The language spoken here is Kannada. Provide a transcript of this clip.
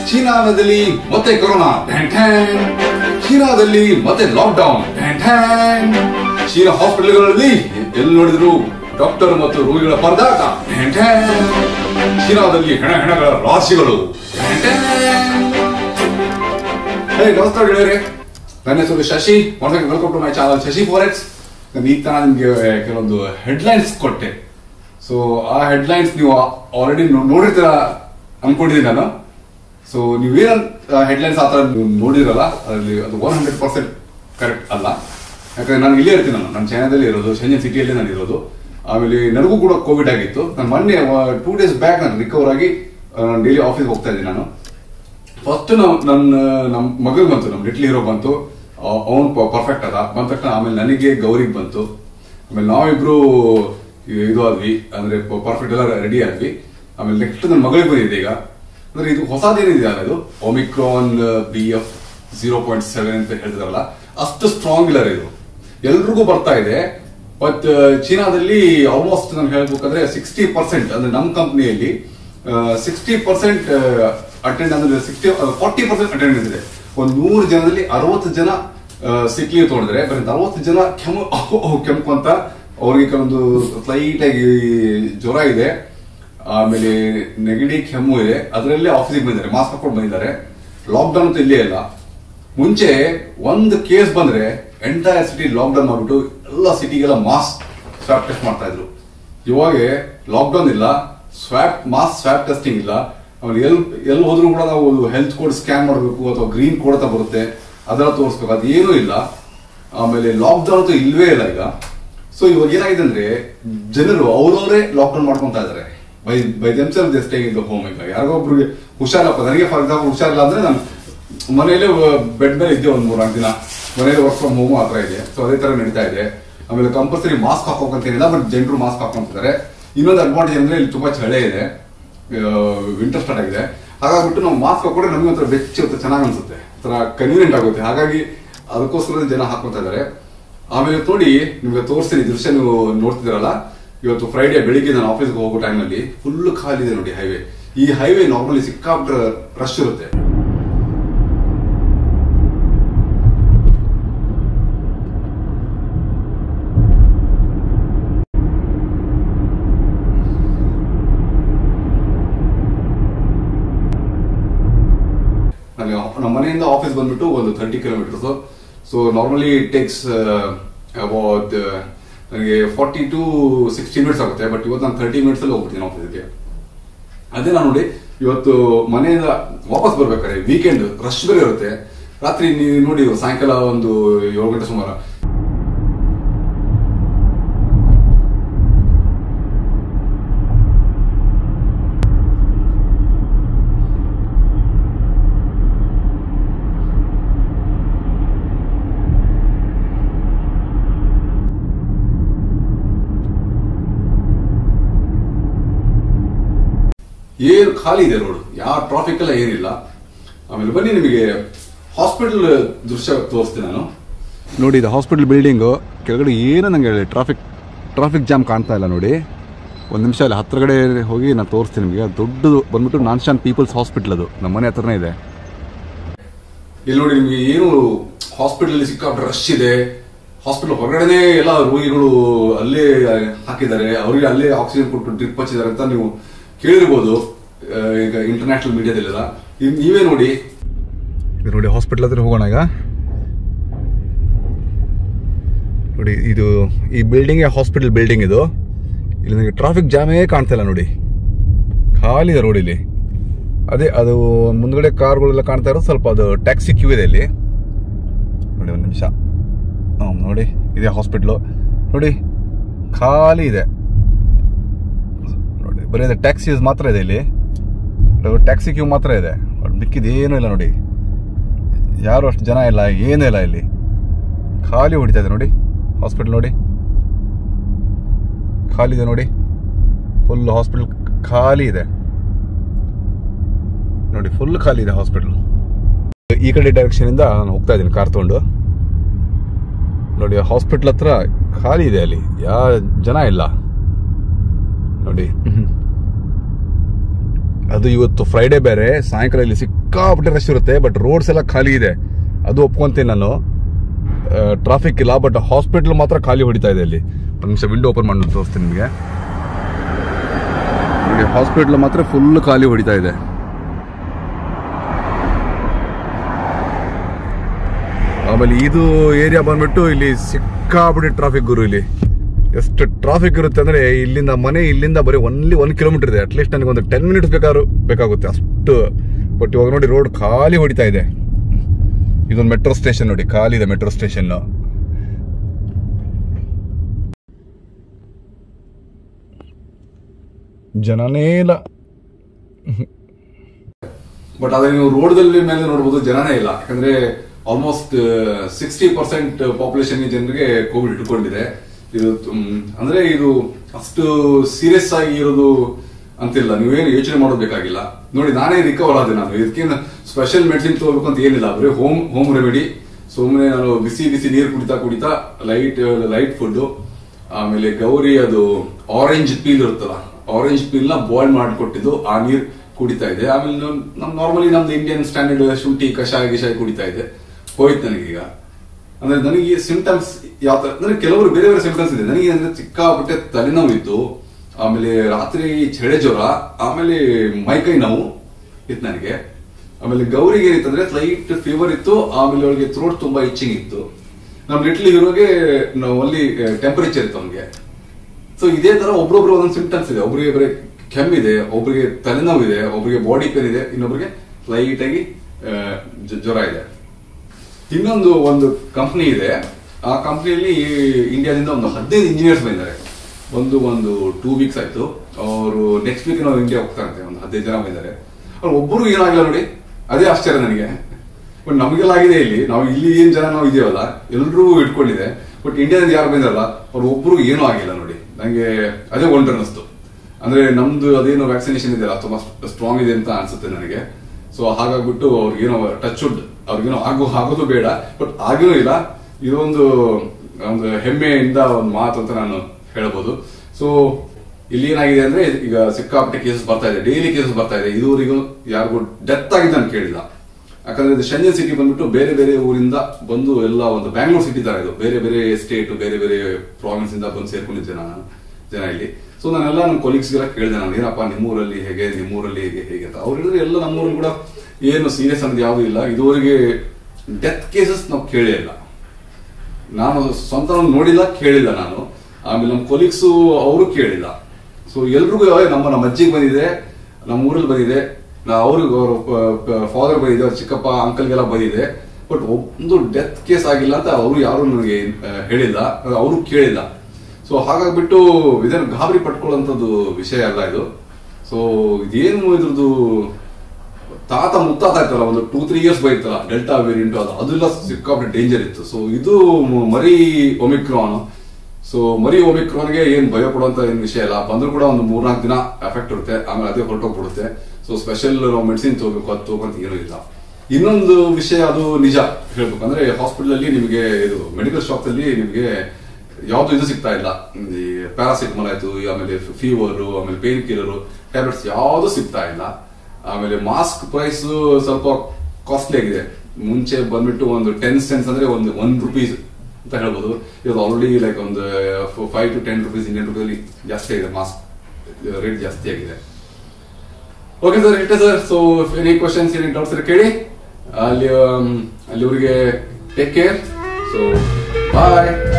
ಚೀನಾದಲ್ಲಿ ಮತ್ತೆ ಕೊರೋನಾ ಡ್ಯಾನ್ ಡ್ಯಾನ್. ಚೀನಾದಲ್ಲಿ ಮತ್ತೆ ಲಾಕ್ಡೌನ್ ಡ್ಯಾನ್ ಡ್ಯಾನ್. ಚೀನಾ ಹಾಸ್ಪಿಟಲ್ಗಳಲ್ಲಿ ಎಲ್ಲಿ ನೋಡಿದ್ರು ಡಾಕ್ಟರ್ ಮತ್ತು ರೋಗಿಗಳ ಪರದಾಟ ಡ್ಯಾನ್ ಡ್ಯಾನ್. ಚೀನಾದಲ್ಲಿ ಹೆಣ ಹೆಣಗಳ ರಾಶಿಗಳು ಡ್ಯಾನ್ ಡ್ಯಾನ್. ಹೇ ನಮಸ್ಕಾರ ಗೆಳೆಯರೆ ನನ್ನ ಹೆಸರು Shashi welcome to my channel Shashi forex ನಾನು ಈಗ ತಾನ ನಿಮಗೆ ಕೆಲವೊಂದು ಹೆಡ್ಲೈನ್ಸ್ ಕೊಟ್ಟೆ ಸೊ ಆ ಹೆಡ್ಲೈನ್ಸ್ ನೀವು ಆಲ್ರೆಡಿ ನೋಡಿರ್ತೀರ ಅನ್ಕೊಂಡಿದ್ದೀನಿ ನಾನು ಸೊ ನೀವೇನ ಹೆಡ್ಲೈನ್ಸ್ ಆ ಥರ ನೀವು ನೋಡಿರಲ್ಲ ಅದರಲ್ಲಿ ಅದು ಒನ್ ಹಂಡ್ರೆಡ್ ಪರ್ಸೆಂಟ್ ಕರೆಕ್ಟ್ ಅಲ್ಲ ಯಾಕಂದ್ರೆ ನಾನು ಇಲ್ಲೇ ಇರ್ತೀನಿ ನಾನು ನನ್ನ ಚೈನಾದಲ್ಲಿ ಇರೋದು ಶಂಜನ್ ಸಿಟಿಯಲ್ಲೇ ನಾನು ಇರೋದು ಆಮೇಲೆ ನನಗೂ ಕೂಡ ಕೋವಿಡ್ ಆಗಿತ್ತು ನಾನು ಮೊನ್ನೆ ಟೂ ಡೇಸ್ ಬ್ಯಾಕ್ ನಾನು ರಿಕವರ್ ಆಗಿ ಡೈಲಿ ಆಫೀಸ್ಗೆ ಹೋಗ್ತಾ ಇದ್ದೀನಿ ನಾನು ಫಸ್ಟ್ ನಾವು ನನ್ನ ನಮ್ಮ ಮಗಗ್ ಬಂತು ನಮ್ಮ ಲಿಟ್ಲ್ ಹೀರೋ ಬಂತು ಅವನ್ ಪರ್ಫೆಕ್ಟ್ ಅದ ಬಂದ ತಕ್ಷಣ ಆಮೇಲೆ ನನಗೆ ಗೌರಿಗೆ ಬಂತು ಆಮೇಲೆ ನಾವಿಬ್ರು ಇದು ಆದ್ವಿ ಅಂದ್ರೆ ಪರ್ಫೆಕ್ಟ್ ಎಲ್ಲ ರೆಡಿ ಆದ್ವಿ ಆಮೇಲೆ ನೆಕ್ಸ್ಟ್ ನನ್ನ ಮಗಳಿಗೆ ಬಂದಿದೆ ಈಗ ಅಂದ್ರೆ ಇದು ಹೊಸದೇನಿದೆ ಅಲ್ಲ ಇದು Omicron B F zero point seven ಅಂತ ಹೇಳ್ತಿದಾರಲ್ಲ ಅಷ್ಟು ಸ್ಟ್ರಾಂಗ್ ಇಲ್ಲ ಇದು ಎಲ್ರಿಗೂ ಬರ್ತಾ ಇದೆ ಬಟ್ ಚೀನಾದಲ್ಲಿ ಆಲ್ಮೋಸ್ಟ್ ನಾನು ಹೇಳ್ಬೇಕಂದ್ರೆ ಸಿಕ್ಸ್ಟಿ ಪರ್ಸೆಂಟ್ ಅಂದ್ರೆ ನಮ್ಮ ಕಂಪ್ನಿಯಲ್ಲಿ ಸಿಕ್ಸ್ಟಿ ಪರ್ಸೆಂಟ್ ಅಟೆಂಡ್ ಅಂದ್ರೆ ಸಿಕ್ಸ್ಟಿ ಫಾರ್ಟಿ ಪರ್ಸೆಂಟ್ ಅಟೆಂಡೆನ್ಸ್ ಇದೆ ಒಂದು ನೂರು ಜನದಲ್ಲಿ ಅರವತ್ತು ಜನ ಸಿಕ್ ಲೀವ್ ತೊಗೊಂಡ್ರೆ ಬರೀ ಅರವತ್ತು ಜನ ಕೆಮ್ಮು ಅಹ್, ಅಹ್, ಕೆಂಪು ಅಂತ ಅವ್ರಿಗೆ ಕೆಲವೊಂದು ಸ್ಲೈಟ್ ಆಗಿ ಜ್ವರ ಇದೆ ಆಮೇಲೆ ನೆಗಡಿ ಕೆಮ್ಮು ಇದೆ ಅದರಲ್ಲೇ ಆಫೀಸಿಗೆ ಬಂದಿದ್ದಾರೆ ಮಾಸ್ಕ್ ಹಾಕೊಂಡು ಬಂದಿದ್ದಾರೆ ಲಾಕ್ಡೌನ್ ಅಂತೂ ಇಲ್ಲೇ ಇಲ್ಲ ಮುಂಚೆ ಒಂದು ಕೇಸ್ ಬಂದ್ರೆ ಎಂಟೈರ್ ಸಿಟಿ ಲಾಕ್ಡೌನ್ ಮಾಡ್ಬಿಟ್ಟು ಎಲ್ಲ ಸಿಟಿಗೆಲ್ಲ ಮಾಸ್ ಸ್ವಾಪ್ ಟೆಸ್ಟ್ ಮಾಡ್ತಾ ಇದ್ರು ಇವಾಗ ಲಾಕ್ಡೌನ್ ಇಲ್ಲ ಸ್ವಾಪ್ ಮಾಸ್ ಸ್ವಾಪ್ ಟೆಸ್ಟಿಂಗ್ ಇಲ್ಲ ಆಮೇಲೆ ಎಲ್ ಎಲ್ಲಿ ಹೋದ್ರು ಕೂಡ ನಾವು ಹೆಲ್ತ್ ಕೋಡ್ ಸ್ಕ್ಯಾನ್ ಮಾಡಬೇಕು ಅಥವಾ ಗ್ರೀನ್ ಕೋಡ್ ಅಂತ ಬರುತ್ತೆ ಅದೆಲ್ಲ ತೋರಿಸ್ಬೇಕು ಅದು ಏನೂ ಇಲ್ಲ ಆಮೇಲೆ ಲಾಕ್ಡೌನ್ ಅಂತೂ ಇಲ್ವೇ ಇಲ್ಲ ಈಗ ಸೊ ಇವಾಗ ಏನಾಗಿದೆ ಅಂದ್ರೆ ಜನರು ಅವ್ರವರೇ ಲಾಕ್ಡೌನ್ ಮಾಡ್ಕೊಂತ ಇದಾರೆ by by themselves they staying in the home ಈಗ ಯಾರಿಗೋ ಒಬ್ರಿಗೆ ಹುಷಾರಪ್ಪ ನನಗೆ ಫಾರ್ ಎಕ್ಸಾಂಪಲ್ ಹುಷಾರಿಲ್ಲ ಅಂದ್ರೆ ನಾನು ಮನೆಯಲ್ಲೇ ಬೆಡ್ ಮೇಲೆ ಇದ್ದೆ ಒಂದ್ ಮೂರ್ನಾಲ್ಕು ದಿನ ಮನೇಲಿ ವರ್ಕ್ ಫ್ರಮ್ ಹೋಮ್ ಆ ಥರ ಇದೆ ಸೊ ಅದೇ ತರ ನಡೀತಾ ಇದೆ ಆಮೇಲೆ ಕಂಪಲ್ಸರಿ ಮಾಸ್ಕ್ ಹಾಕೋಕಂತೇನಿಲ್ಲ ಬಟ್ ಜನರು ಮಾಸ್ಕ್ ಹಾಕೊಂತಿದ್ದಾರೆ ಇನ್ನೊಂದು ಅಡ್ವಾಂಟೇಜ್ ಅಂದ್ರೆ ಇಲ್ಲಿ ತುಂಬಾ ಚಳಿ ಇದೆ ವಿಂಟರ್ ಸ್ಟಾರ್ಟ್ ಆಗಿದೆ ಹಾಗಾಗ್ಬಿಟ್ಟು ನಾವು ಮಾಸ್ಕ್ ಹಾಕೊಂಡ್ರೆ ನಮಗೆ ಒಂಥರ ಬೆಚ್ಚಿ ಒಂಥರ ಚೆನ್ನಾಗಿ ಅನ್ಸುತ್ತೆ ಒಂಥರ ಕನ್ವೀನಿಯಂಟ್ ಆಗುತ್ತೆ ಹಾಗಾಗಿ ಅದಕ್ಕೋಸ್ಕರ ಜನ ಹಾಕೊಂತ ಇದ್ದಾರೆ ಆಮೇಲೆ ನೋಡಿ ನಿಮ್ಗೆ ತೋರಿಸ್ತೀನಿ ದೃಶ್ಯ ನೀವು ನೋಡ್ತಿದ್ದೀರಲ್ಲ ಇವತ್ತು ಫ್ರೈಡೆ ಬೆಳಿಗ್ಗೆ ನಾನು ಆಫೀಸ್ಗೆ ಹೋಗೋ ಟೈಮಲ್ಲಿ ಫುಲ್ ಖಾಲಿ ಇದೆ ನೋಡಿ ಹೈವೇ ಈ ಹೈವೇ ನಾರ್ಮಲಿ ಸಿಕ್ಕಾಪಟ್ಟೆ ರಶ್ ಇರುತ್ತೆ ನನಗೆ ನಮ್ಮ ಮನೆಯಿಂದ ಆಫೀಸ್ ಬಂದ್ಬಿಟ್ಟು ಒಂದು thirty kilometres so normally takes about ನನಗೆ ಫಾರ್ಟಿ ಟು ಸಿಕ್ಸ್ಟಿ ಮಿನಿಟ್ಸ್ ಆಗುತ್ತೆ ಬಟ್ ಇವತ್ತು ನಾನು ಥರ್ಟಿ ಮಿನಿಟ್ಸ್ ಅಲ್ಲಿ ಹೋಗ್ಬಿಡ್ತೀನಿ ಆಫೀಸ್ಗೆ ಅದೇ ನಾನು ನೋಡಿ ಇವತ್ತು ಮನೆಯಿಂದ ವಾಪಸ್ ಬರ್ಬೇಕಾದ್ರೆ ವೀಕೆಂಡ್ ರಶ್ ಬೇರೆ ಇರುತ್ತೆ ರಾತ್ರಿ ನೀವು ನೋಡಿ ಸಾಯಂಕಾಲ ಒಂದು ಏಳು ಗಂಟೆ ಸುಮಾರು ಏನು ಖಾಲಿ ಇದೆ ರೋಡ್ ಯಾವ ಟ್ರಾಫಿಕ್ ಎಲ್ಲ ಏನಿಲ್ಲ ಆಮೇಲೆ ಬನ್ನಿ ನಿಮಗೆ ಹಾಸ್ಪಿಟಲ್ ದೃಶ್ಯ ತೋರಿಸ್ತೀನಿ ನಾನು ನೋಡಿ ಇದು ಹಾಸ್ಪಿಟಲ್ ಬಿಲ್ಡಿಂಗು ಕೆಳಗಡೆ ಏನು ನಂಗೆ ಟ್ರಾಫಿಕ್ ಟ್ರಾಫಿಕ್ ಜಾಮ್ ಕಾಣ್ತಾ ಇಲ್ಲ ನೋಡಿ ಒಂದು ನಿಮಿಷ ಅಲ್ಲಿ ಹತ್ರಗಡೆ ಹೋಗಿ ನಾನು ತೋರಿಸ್ತೀನಿ ನಿಮಗೆ ಅದು ದೊಡ್ಡದು ಬಂದ್ಬಿಟ್ಟು ನಾನ್ಶಾನ್ ಪೀಪಲ್ಸ್ ಹಾಸ್ಪಿಟಲ್ ಅದು ನಮ್ಮ ಮನೆ ಹತ್ರನೇ ಇದೆ ಇಲ್ಲಿ ನೋಡಿ ನಿಮಗೆ ಏನು ಹಾಸ್ಪಿಟಲ್ ಸಿಕ್ಕಾಪಟ್ಟೆ ರಶ್ ಇದೆ ಹಾಸ್ಪಿಟಲ್ ಹೊರಗಡೆನೆ ಎಲ್ಲ ರೋಗಿಗಳು ಅಲ್ಲೇ ಹಾಕಿದ್ದಾರೆ ಅವರಿಗೆ ಅಲ್ಲೇ ಆಕ್ಸಿಜನ್ ಕೊಟ್ಟು ಡ್ರಿಪ್ ಹಚ್ಚಿದ್ದಾರೆ ಅಂತ ನೀವು ಕೇಳಿರ್ಬೋದು ಆ, ಈಗ ಇಂಟರ್ನ್ಯಾಷನಲ್ ಮೀಡಿಯಾದಲ್ಲೆಲ್ಲ ಈಗ ನೀವೇ ನೋಡಿ ನೋಡಿ ಹಾಸ್ಪಿಟಲ್ ಹತ್ರ ಹೋಗೋಣ ಈಗ ನೋಡಿ ಇದು ಈ ಬಿಲ್ಡಿಂಗ್ ಹಾಸ್ಪಿಟಲ್ ಬಿಲ್ಡಿಂಗ್ ಇದು ಇಲ್ಲಿ ನನಗೆ ಟ್ರಾಫಿಕ್ ಜಾಮೇ ಕಾಣ್ತಾ ಇಲ್ಲ ನೋಡಿ ಖಾಲಿ ಇದೆ ರೋಡ್ ಇಲ್ಲಿ ಅದೇ ಅದು ಮುಂದ್ಗಡೆ ಕಾರ್ಗಳೆಲ್ಲ ಕಾಣ್ತಾ ಇರೋದು ಸ್ವಲ್ಪ ಅದು ಟ್ಯಾಕ್ಸಿ ಕ್ಯೂ ಇದೆ ಇಲ್ಲಿ ನೋಡಿ ಒಂದು ನಿಮಿಷ ಹಾಂ ನೋಡಿ ಇದೆ ಹಾಸ್ಪಿಟ್ಲು ನೋಡಿ ಖಾಲಿ ಇದೆ ನೋಡಿ ಬರೀ ಇದೆ ಟ್ಯಾಕ್ಸೀಸ್ ಮಾತ್ರ ಇದೆ ಇಲ್ಲಿ ಟ್ಯಾಕ್ಸಿ ಕ್ಯೂ ಮಾತ್ರ ಇದೆ ಬಟ್ ಮಿಕ್ಕಿದ ಏನೂ ಇಲ್ಲ ನೋಡಿ ಯಾರು ಅಷ್ಟು ಜನ ಇಲ್ಲ ಏನೂ ಇಲ್ಲ ಇಲ್ಲಿ ಖಾಲಿ ಹೊಡಿತಾ ಇದೆ ನೋಡಿ ಹಾಸ್ಪಿಟ್ಲ್ ನೋಡಿ ಖಾಲಿ ಇದೆ ನೋಡಿ ಫುಲ್ ಹಾಸ್ಪಿಟಲ್ ಖಾಲಿ ಇದೆ ನೋಡಿ ಫುಲ್ ಖಾಲಿ ಇದೆ ಹಾಸ್ಪಿಟಲ್ ಈ ಕಡೆ ಡೈರೆಕ್ಷನ್ ಇಂದ ನಾನು ಹೋಗ್ತಾ ಇದ್ದೀನಿ ಕಾರ್ ತಗೊಂಡು ನೋಡಿ ಹಾಸ್ಪಿಟಲ್ ಹತ್ರ ಖಾಲಿ ಇದೆ ಅಲ್ಲಿ ಯಾವ ಜನ ಇಲ್ಲ ನೋಡಿ ಅದು ಇವತ್ತು ಫ್ರೈಡೇ ಬೇರೆ ಸಾಯಂಕಾಲ ಇಲ್ಲಿ ಸಿಕ್ಕಾಪಟ್ಟೆ ರಶ್ ಇರುತ್ತೆ ಬಟ್ ರೋಡ್ಸ್ ಎಲ್ಲ ಖಾಲಿ ಇದೆ ಅದು ಒಪ್ಕೊಂತೀನಿ ನಾನು ಟ್ರಾಫಿಕ್ ಇಲ್ಲ ಬಟ್ ಹಾಸ್ಪಿಟಲ್ ಮಾತ್ರ ಖಾಲಿ ಹೊಡಿತಾ ಇದೆ ಇಲ್ಲಿ ಒಂದು ನಿಮಿಷ ವಿಂಡೋ ಓಪನ್ ಮಾಡಿ ತೋರಿಸ್ತೀನಿ ನಿಮಗೆ ನೋಡಿ ಹಾಸ್ಪಿಟಲ್ ಮಾತ್ರ ಫುಲ್ ಖಾಲಿ ಹೊಡಿತಾ ಇದೆ ಆಮೇಲೆ ಇದು ಏರಿಯಾ ಬಂದ್ಬಿಟ್ಟು ಇಲ್ಲಿ ಸಿಕ್ಕಾಬಿಡಿ ಟ್ರಾಫಿಕ್ ಗುರು ಇಲ್ಲಿ ಎಷ್ಟು ಟ್ರಾಫಿಕ್ ಇರುತ್ತೆ ಅಂದ್ರೆ ಇಲ್ಲಿಂದ ಮನೆ ಇಲ್ಲಿಂದ ಬರೀ ಒನ್ಲಿ ಒನ್ ಕಿಲೋಮೀಟರ್ ಇದೆ ಅಟ್ಲೀಸ್ಟ್ ನನಗೆ ಒಂದು ಟೆನ್ ಮಿನಿಟ್ಸ್ ಬೇಕಾದ್ರು ಬೇಕಾಗುತ್ತೆ ಅಷ್ಟು ಬಟ್ ಇವಾಗ ನೋಡಿ ರೋಡ್ ಖಾಲಿ ಹೊಡಿತಾ ಇದೆ ಇದೊಂದು ಮೆಟ್ರೋ ಸ್ಟೇಷನ್ ನೋಡಿ ಖಾಲಿ ಇದೆ ಮೆಟ್ರೋ ಸ್ಟೇಷನ್ ಜನನೇ ಇಲ್ಲ ಬಟ್ ಆದ್ರೆ ನೀವು ರೋಡ್ದಲ್ಲಿ ಮೇಲೆ ನೋಡಬಹುದು ಜನನೇ ಇಲ್ಲ ಯಾಕಂದ್ರೆ ಆಲ್ಮೋಸ್ಟ್ ಸಿಕ್ಸ್ಟಿ ಪರ್ಸೆಂಟ್ ಪಾಪ್ಯುಲೇಷನ್ ಜನರಿಗೆ ಕೋವಿಡ್ ಇಟ್ಕೊಂಡಿದೆ ಇದು ತುಂ- ಅಂದ್ರೆ ಇದು ಅಷ್ಟು ಸೀರಿಯಸ್ ಆಗಿ ಇರೋದು ಅಂತಿಲ್ಲ ನೀವೇನು ಯೋಚನೆ ಮಾಡೋದು ನೋಡಿ ನಾನೇ ರಿಕವರ್ ಆದೆ ನಾನು ಇದಕ್ಕೇನು ಸ್ಪೆಷಲ್ ಮೆಡಿಸಿನ್ ತಗೋಬೇಕು ಅಂತ ಏನಿಲ್ಲ ಬರೀ ಹೋಮ್ ಹೋಮ್ ರೆಮಿಡಿ ಸುಮ್ಮನೆ ನಾನು ಬಿಸಿ ಬಿಸಿ ನೀರು ಕುಡಿತಾ ಕುಡಿತಾ ಲೈಟ್ ಲೈಟ್ ಫುಡ್ ಆಮೇಲೆ ಗೌರಿ ಅದು ಆರೆಂಜ್ ಪೀಲ್ ಇರುತ್ತಲ್ಲ ಆರೆಂಜ್ ಪೀಲ್ ನ ಬಾಯ್ಲ್ ಮಾಡಿಕೊಟ್ಟಿದ್ದು ಆ ನೀರ್ ಕುಡಿತಾ ಇದೆ ಆಮೇಲೆ ನಾನ್- ನಮ್ ನಾರ್ಮಲಿ ನಮ್ದು ಇಂಡಿಯನ್ ಸ್ಟ್ಯಾಂಡರ್ಡ್ ಶುಂಠಿ ಕಷಾಯ ಗಿಷಾಯ ಕುಡಿತಾ ಇದೆ ಹೋಯ್ತು ನನಗೀಗ ಅಂದ್ರೆ ನನಗೆ ಸಿಂಟಮ್ಸ್ ಯಾವ ತರ ಅಂದ್ರೆ ಕೆಲವರು ಬೇರೆ ಬೇರೆ ಸಿಂಟಮ್ಸ್ ಇದೆ ನನಗೆ ಅಂದ್ರೆ ಸಿಕ್ಕಾಪಟ್ಟೆ ತಲೆನೋವು ಇತ್ತು ಆಮೇಲೆ ರಾತ್ರಿ ಚಳಿ ಜ್ವರ ಆಮೇಲೆ ಮೈಕೈ ನೋವು ಇತ್ತು ನನಗೆ ಆಮೇಲೆ ಗೌರಿಗೆ ಏನಿತ್ತಂದ್ರೆ ಸ್ಲೈಟ್ ಫೀವರ್ ಇತ್ತು ಆಮೇಲೆ ಅವಳಿಗೆ ಥ್ರೋಟ್ ತುಂಬಾ ಇಚ್ಚಿಂಗ್ ಇತ್ತು ನಮ್ ಲಿಟ್ಲ್ ಹೀರೋಗೆ ಅಲ್ಲಿ ಟೆಂಪರೇಚರ್ ಇತ್ತು ಅವನಿಗೆ ಸೊ ಇದೇ ತರ ಒಬ್ರೊಬ್ರು ಒಂದೊಂದು ಸಿಂಟಮ್ಸ್ ಇದೆ ಒಬ್ರಿಗೆ ಬರೀ ಕೆಮ್ಮಿದೆ ಒಬ್ರಿಗೆ ತಲೆನೋವು ಇದೆ ಒಬ್ರಿಗೆ ಬಾಡಿ ಪೇನ್ ಇದೆ ಇನ್ನೊಬ್ರಿಗೆ ಲೈಟ್ ಆಗಿ ಆ, ಜ- ಜ್ವರ ಇದೆ ಇನ್ನೊಂದು ಒಂದು ಕಂಪ್ನಿ ಇದೆ ಆ ಕಂಪ್ನಿಯಲ್ಲಿ ಇಂಡಿಯಾದಿಂದ ಒಂದು ಹದಿನೈದು ಇಂಜಿನಿಯರ್ಸ್ ಬಂದಿದ್ದಾರೆ ಒಂದು ಒಂದು ಟೂ ವೀಕ್ಸ್ ಆಯ್ತು ಅವರು ನೆಕ್ಸ್ಟ್ ವೀಕ್ ನಾವು ಇಂಡಿಯಾ ಹೋಗ್ತಾರಂತೆ ಒಂದು ಹದಿನೈದು ಜನ ಬಂದಿದ್ದಾರೆ ಅವ್ರು ಒಬ್ಬರು ಏನಾಗಿಲ್ಲ ನೋಡಿ ಅದೇ ಆಶ್ಚರ್ಯ ನನಗೆ ಬಟ್ ನಮಗೆಲ್ಲ ಆಗಿದೆ ಇಲ್ಲಿ ನಾವು ಇಲ್ಲಿ ಏನ್ ಜನ ನಾವು ಇದೆಯಲ್ಲ ಎಲ್ಲರೂ ಇಟ್ಕೊಂಡಿದೆ ಬಟ್ ಇಂಡಿಯಾದಿಂದ ಯಾರು ಬಂದಿರಲ್ಲ ಅವ್ರು ಒಬ್ರು ಏನೂ ಆಗಿಲ್ಲ ನೋಡಿ ನಂಗೆ ಅದೇ ವಂಡರ್ ಅನಿಸ್ತು ಅಂದ್ರೆ ನಮ್ದು ಅದೇನೋ ವ್ಯಾಕ್ಸಿನೇಷನ್ ಇದೆಯಲ್ಲ ತುಂಬಾ ಸ್ಟ್ರಾಂಗ್ ಇದೆ ಅಂತ ಅನ್ಸುತ್ತೆ ನನಗೆ ಸೊ ಹಾಗಾಗ್ಬಿಟ್ಟು ಅವ್ರಿಗೇನೋ ಟಚ್ ವುಡ್ ಅವ್ರಿಗೇನೋ ಆಗೋ ಆಗೋದು ಬೇಡ ಬಟ್ ಆಗಿನೂ ಇಲ್ಲ ಇದೊಂದು ಒಂದು ಹೆಮ್ಮೆಯಿಂದ ಒಂದು ಮಾತು ಅಂತ ನಾನು ಹೇಳ್ಬೋದು ಸೊ ಇಲ್ಲಿ ಏನಾಗಿದೆ ಅಂದ್ರೆ ಈಗ ಸಿಕ್ಕಾಪಟ್ಟೆ ಕೇಸಸ್ ಬರ್ತಾ ಇದೆ ಡೈಲಿ ಕೇಸಸ್ ಬರ್ತಾ ಇದೆ ಇದುವರೆಗೂ ಯಾರಿಗೂ ಡೆತ್ ಆಗಿದೆ ಅಂತ ಕೇಳಿಲ್ಲ ಯಾಕಂದ್ರೆ ಇದು ಶಂಜನ್ ಸಿಟಿ ಬಂದ್ಬಿಟ್ಟು ಬೇರೆ ಬೇರೆ ಊರಿಂದ ಬಂದು ಎಲ್ಲ ಒಂದು ಬ್ಯಾಂಗ್ಳೂರ್ ಸಿಟಿ ತರ ಇದು ಬೇರೆ ಬೇರೆ ಸ್ಟೇಟ್ ಬೇರೆ ಬೇರೆ ಪ್ರಾವಿನ್ಸ್ ಇಂದ ಬಂದು ಸೇರ್ಕೊಂಡಿದ್ದೆ ನಾನು ಜನ ಇಲ್ಲಿ ಸೊ ನಾನೆಲ್ಲ ನಮ್ಮ ಕೊಲೀಗ್ಸ್ಗೆಲ್ಲ ಕೇಳಿದೆ ನಾನು ಏನಪ್ಪ ನಿಮ್ಮೂರಲ್ಲಿ ಹೇಗೆ ನಿಮ್ಮೂರಲ್ಲಿ ಹೇಗೆ ಹೇಗೆ ಅಂತ ಅವ್ರು ಹೇಳಿದ್ರೆ ಎಲ್ಲ ನಮ್ಮೂರಲ್ಲಿ ಕೂಡ ಏನು ಸೀರಿಯಸ್ ಅನ್ನೋದು ಯಾವುದೂ ಇಲ್ಲ ಇದುವರೆಗೆ ಡೆತ್ ಕೇಸಸ್ ನಾವು ಕೇಳೇ ಇಲ್ಲ ನಾನು ಸ್ವಂತ ನೋಡಿಲ್ಲ ಕೇಳಿಲ್ಲ ನಾನು ಆಮೇಲೆ ನಮ್ಮ ಕೊಲೀಗ್ಸು ಅವರು ಕೇಳಿಲ್ಲ ಸೊ ಎಲ್ರಿಗೂ ಏ, ನಮ್ಮ ನಮ್ಮ ಅಜ್ಜಿಗೆ ಬಂದಿದೆ ನಮ್ಮ ಊರಲ್ಲಿ ಬಂದಿದೆ ನಾ ಅವ್ರಿಗೆ ಅವ್ರ ಫಾದರ್ ಬಂದಿದೆ ಅವ್ರ ಚಿಕ್ಕಪ್ಪ ಅಂಕಲ್ಗೆಲ್ಲ ಬಂದಿದೆ ಬಟ್ ಒಂದು ಡೆತ್ ಕೇಸ್ ಆಗಿಲ್ಲ ಅಂತ ಅವರು ಯಾರು ನನಗೆ ಆ, ಹೇಳಿಲ್ಲ ಅವರು ಕೇಳಿಲ್ಲ ಸೊ ಹಾಗಾಗ್ಬಿಟ್ಟು ಇದೇನು ಗಾಬರಿ ಪಟ್ಕೊಳ್ಳೋಂಥದ್ದು ವಿಷಯ ಅಲ್ಲ ಇದು ಸೊ ಇದೇನು ಇದ್ರದ್ದು ತಾತ ಮುತ್ತಾತ ಇತ್ತಲ್ಲ ಒಂದು ಟೂ ತ್ರೀ ಇಯರ್ಸ್ ಬೈತಲ್ಲ ಡೆಲ್ಟಾ ವೇರಿಯಂಟ್ ಅದು ಅದೆಲ್ಲ ಸಿಕ್ಕಾಪಟ್ಟೆ ಡೇಂಜರ್ ಇತ್ತು ಸೊ ಇದು ಮ- ಮರಿ ಒಮಿಕ್ರಾನ್ ಸೊ ಮರಿ ಒಮಿಕ್ರಾನ್ಗೆ ಏನ್ ಭಯ ಪಡುವಂತ ಏನ್ ವಿಷಯ ಇಲ್ಲ ಬಂದ್ರು ಕೂಡ ಒಂದು ಮೂರ್ನಾಲ್ಕು ದಿನ ಎಫೆಕ್ಟ್ ಇರುತ್ತೆ ಆಮೇಲೆ ಅದೇ ಹೊರಟೋಗ್ಬಿಡುತ್ತೆ ಸೊ ಸ್ಪೆಷಲ್ ನಾವು ಮೆಡಿಸಿನ್ ತಗೋಬೇಕು ಅದು ತಗೋಂತ ಏನೂ ಇಲ್ಲ ಇನ್ನೊಂದು ವಿಷಯ ಅದು ನಿಜ ಹೇಳ್ಬೇಕು ಅಂದ್ರೆ ಹಾಸ್ಪಿಟಲ್ ಅಲ್ಲಿ ನಿಮಗೆ ಇದು ಮೆಡಿಕಲ್ ಶಾಪ್ ಅಲ್ಲಿ ನಿಮಗೆ ಯಾವ್ದು ಇದು ಸಿಗ್ತಾ ಇಲ್ಲ ಈ ಪ್ಯಾರಾಸಿಟಮಾಲ್ ಆಯ್ತು ಈ ಆಮೇಲೆ ಫೀವರ್ ಆಮೇಲೆ ಪೇನ್ ಕಿಲ್ಲರ್ ಟ್ಯಾಬ್ಲೆಟ್ಸ್ ಯಾವ್ದು ಸಿಗ್ತಾ ಇಲ್ಲ ಆಮೇಲೆ ಮಾಸ್ಕ್ ಪ್ರೈಸ್ ಸ್ವಲ್ಪ ಕಾಸ್ಟ್ಲಿ ಆಗಿದೆ ಮುಂಚೆ ಬಂದ್ಬಿಟ್ಟು ಒಂದು ಟೆನ್ ಸೆನ್ಸ್ ಅಂದ್ರೆ ಒಂದು ಒನ್ ರುಪೀಸ್ ಅಂತ ಹೇಳ್ಬೋದು ಇದು ಆಲ್ರೆಡಿ ಲೈಕ್ ಒಂದು five to ten rupees Indian rupees ಜಾಸ್ತಿ ಆಗಿದೆ ಮಾಸ್ಕ್ ರೇಟ್ ಜಾಸ್ತಿ ಆಗಿದೆ ಓಕೆ ಸರ್ ಇಷ್ಟೇ sir so any questions any doubts ಕೇಳಿ ಅಲ್ಲಿ ಅಲ್ಲಿವರಿಗೆ ಟೇಕ್ ಕೇರ್ ಸೊ ಬಾಯ್